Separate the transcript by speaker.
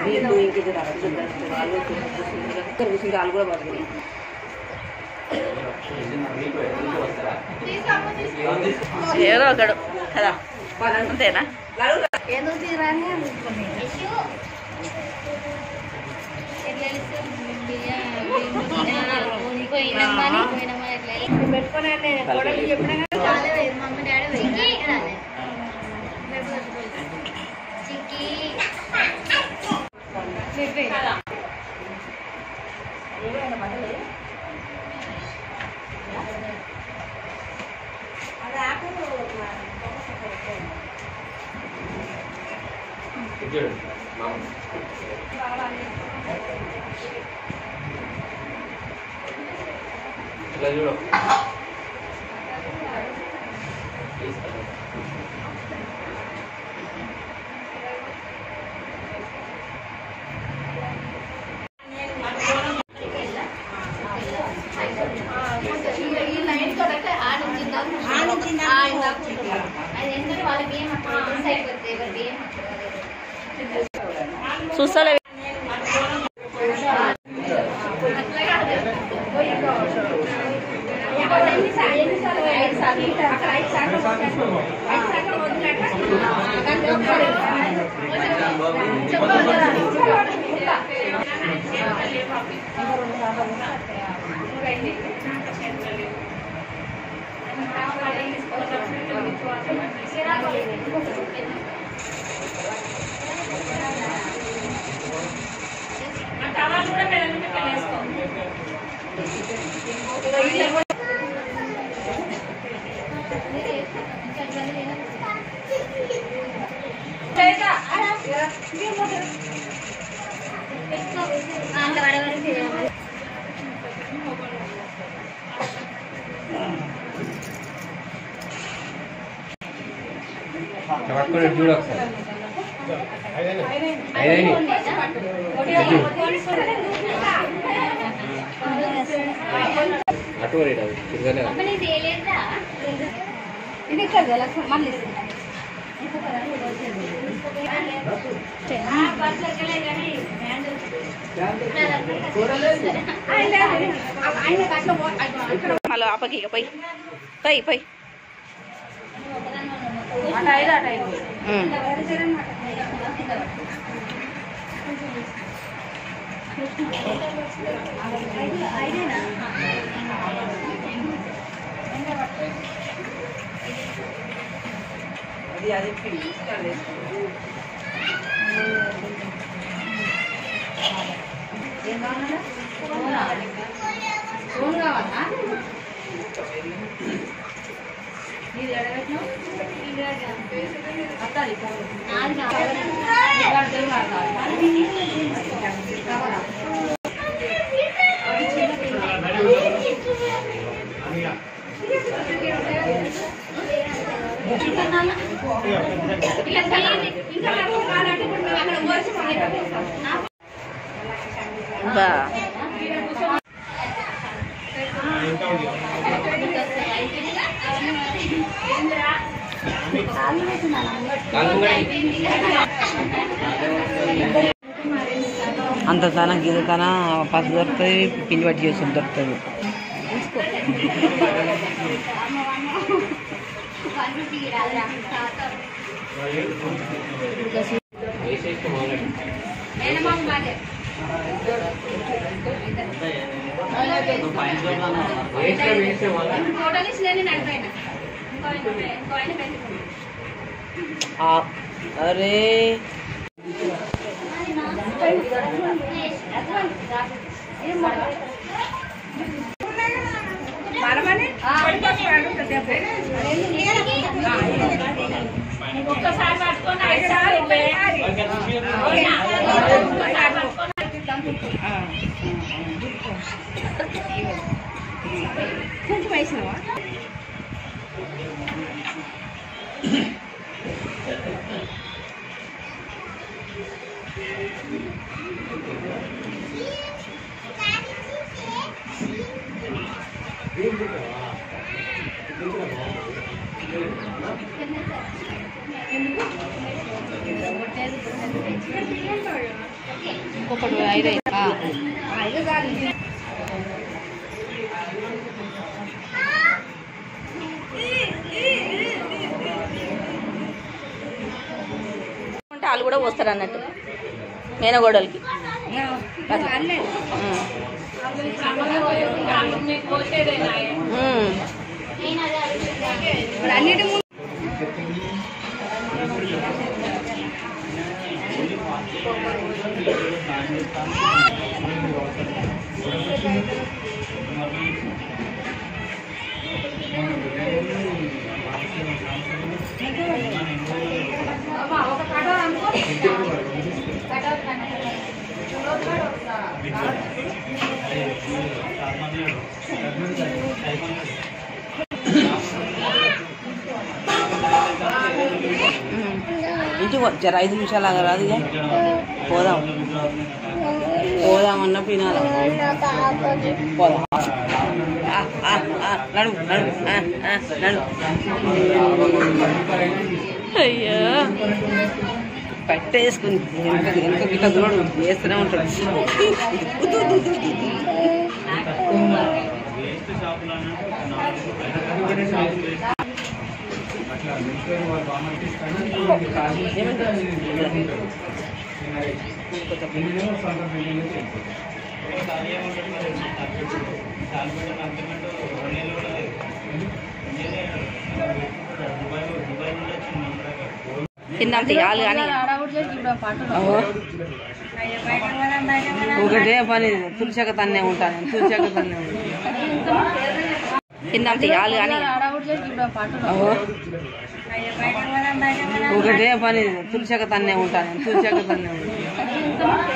Speaker 1: వీళ్ళు ఇంకిద్దరు అక్కడ వాళ్ళు కూర్చుంటే వాళ్ళు కూడా పడుతుంది
Speaker 2: ఏదో ఒకడు కదా అంతేనా
Speaker 3: ఇలా చూడు
Speaker 2: చూస్తలే
Speaker 3: పట్టుకొని చూడు ఒకసారి ఐదైనా అటు రేట్ అది తిరగలే
Speaker 1: ఇది ఇక్కడ లక్ష్మణ్ మళ్ళీ
Speaker 2: మళ్ళీ ఆపకి ఇక పోయి పోయి పోయి
Speaker 1: అటు ఐదు అటు ఐదు
Speaker 2: ఉమ్.
Speaker 1: అది అది ఏం కావాలన్నా ఫోన్ కావాలా నీది ఎడబెట్టినావు అత్తాలి
Speaker 2: బా
Speaker 4: అంత తన గిద తన పసుపు దొరుకుతుంది పిండి పట్టి చేసి దొరుకుతుంది
Speaker 3: వేసేసి మొదలెట్టు వేస్తే వేస్తే మొదలెట్టు
Speaker 4: ఆ, అరే
Speaker 1: కొంచెం వేసినావా
Speaker 2: ఇంకొకటి ఐదు ఆ. ఉంటే వాళ్ళు కూడా వస్తారు అన్నట్టు మేనగోడలకి అట్లా. ఉమ్. ఉమ్. ఉమ్.
Speaker 4: ఇంటికి పో, జర ఐదు నిమిషాలు ఆగ రాదు ఇక పోదాం పోదాం అన్నప్పుడు వినాలి పోదాం ఆ, ఆ, ఆ, నడు నడు ఆ, ఆ, నడు
Speaker 2: అయ్యో
Speaker 4: పట్టేసుకుని వెనక వెనక గిట్ట చూడు వేస్తూనే ఉంటాడు
Speaker 2: తిందాం తీయాలి కానీ
Speaker 4: అహో. ఒకటే పని తులసాక తన్నే ఉంటాను తులసాక తన్నే ఉంటాను
Speaker 2: తిందాం తీయాలి కానీ
Speaker 4: అహో. ఒకటే పని తులసాక తన్నే ఉంటాను తులసాక తన్నే ఉంటాను